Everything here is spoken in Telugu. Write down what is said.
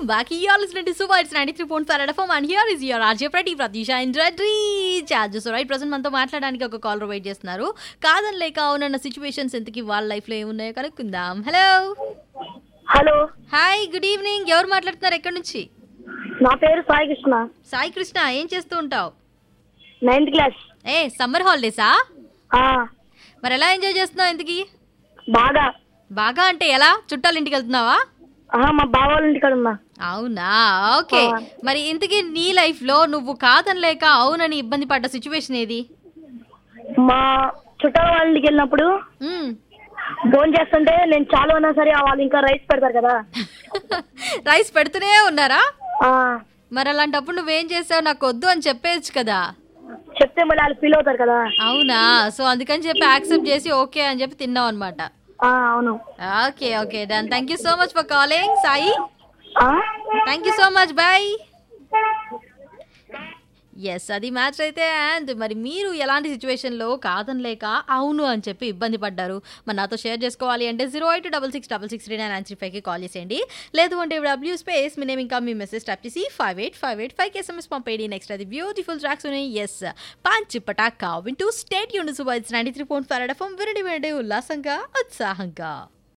Welcome back. You're listening to Super. It's 93.5 FM and here is your RJ Prati Pratisha in Red Charges. Right present మనతో మాట్లాడడానికి ఒక కాల్ వెయిట్ చేస్తున్నారు కాదని లేక అవునన్న సిచ్యువేషన్స్ ఎంతకి వాళ్ళ లైఫ్ లో ఏమున్నాయో కనుక్కుందాం hello hello hi good evening ఎవరు మాట్లాడుతున్నారు ఎక్కడి నుంచి నా పేరు సాయి కృష్ణ సాయి కృష్ణ ఏం చేస్తూ ఉంటావు నైన్త్ క్లాస్ ఏ సమ్మర్ హాలిడేసా ఆ, మరి ఎలా ఎంజాయ్ చేస్తున్నావు ఎందుకి బాగా బాగా అంటే ఎలా చుట్టాల ఇంటికి వెళ్తున్నావా ఆహా, మా బావ వాళ్ళ ఇంటికాడ ఉన్నా అవునా ఓకే ఆ. మరి ఇంతకీ నీ లైఫ్ లో నువ్వు కాదని లేక అవునని ఇబ్బంది పడ్డ సిచ్యువేషన్ ఏది మా చుట్టాల వాళ్ళ ఇంటికి వెళ్ళినప్పుడు మ్మ్. ఫోన్ చేస్తుంటే నేను చాలా ఉన్నా సరే వాళ్ళు ఇంకా రైస్ పెడతారు కదా రైస్ పెడుతూనే ఉన్నారా ఆ, మరి అలాంటప్పుడు నువ్వేం చేసావు నాకు వద్దు అని చెప్పేయచ్చు కదా చెప్తే మళ్ళీ వాళ్ళు ఫీల్ అవుతారు కదా అవునా సో అందుకని చెప్పి యాక్సెప్ట్ చేసి ఓకే అని చెప్పి తిన్నావు అనమాట ఆ, అవును okay okay done thank you so much for calling Sai ఆ? Thank you so much bye yes అది మ్యాచ్ అయితే అండ్ మరి మీరు ఎలాంటి సిచ్యువేషన్లో కాదని లేక అవును అని చెప్పి ఇబ్బంది పడ్డారు మరి నాతో షేర్ చేసుకోవాలి అంటే zero eight double six double six three nine nine three ఫైవ్కి కాల్ చేసేయండి లేదు అంటే డబ్ల్యూ స్పేస్ మీ నేమ్ ఇంకా మీ మెసేజ్ టైప్ చేసి ఫైవ్ ఎయిట్ ఫైవ్ ఎయిట్ ఫైవ్కి ఎస్ఎంఎస్ పంపేయండి నెక్స్ట్ అది బ్యూటిఫుల్ ట్రాక్స్ ఉన్నాయి ఎస్ పాంచి పటాకా వింటూ స్టేట్ యూనిస్ వైజ్ ninety three point five FM విరడి విరడి ఉల్లాసంగా ఉత్సాహంగా